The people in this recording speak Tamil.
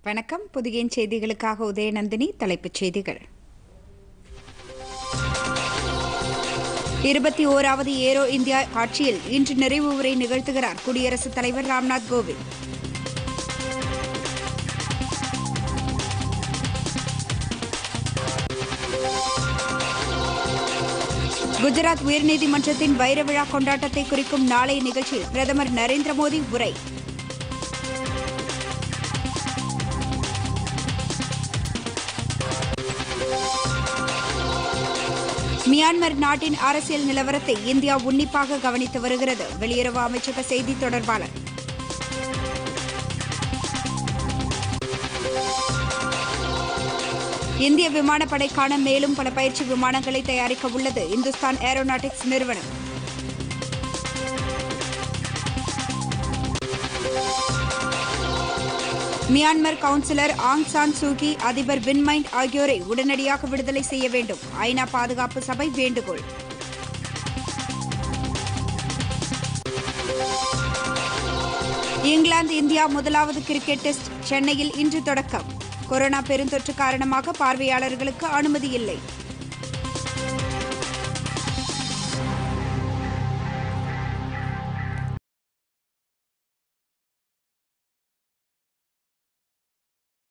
வணக்கம் புதிய செய்திகளுக்காக உதயநந்தினி தலைப்புச் செய்திகள் இருபத்தி ஓராவது ஏரோ இந்தியா காட்சியில் இன்று நிறைவு உரை நிகழ்த்துகிறார் குடியரசுத் தலைவர் ராம்நாத் கோவிந்த் குஜராத் உயர்நீதிமன்றத்தின் வைர விழா கொண்டாட்டத்தை குறிக்கும் நாளைய நிகழ்ச்சியில் பிரதமர் நரேந்திர மோடி உரை மியான்மர் நாட்டின் அரசியல் நிலவரத்தை இந்தியா உன்னிப்பாக கவனித்து வருகிறது வெளியுறவு அமைச்சக செய்தி தொடர்பாளர் இந்திய விமானப்படைக்கான மேலும் பல பயிற்சி விமானங்களை தயாரிக்க உள்ளது இந்துஸ்தான் ஏரோநாட்டிக்ஸ் நிறுவனம் Myanmar counsellor Aung San Suu அதிபர் வின்மைண்ட் ஆகியோரை உடனடியாக விடுதலை செய்ய வேண்டும் ஐநா பாதுகாப்பு சபை வேண்டுகோள் இங்கிலாந்து இந்தியா முதலாவது கிரிக்கெட் டெஸ்ட் சென்னையில் இன்று தொடக்கம் கொரோனா பெருந்தொற்று காரணமாக பார்வையாளர்களுக்கு அனுமதி இல்லை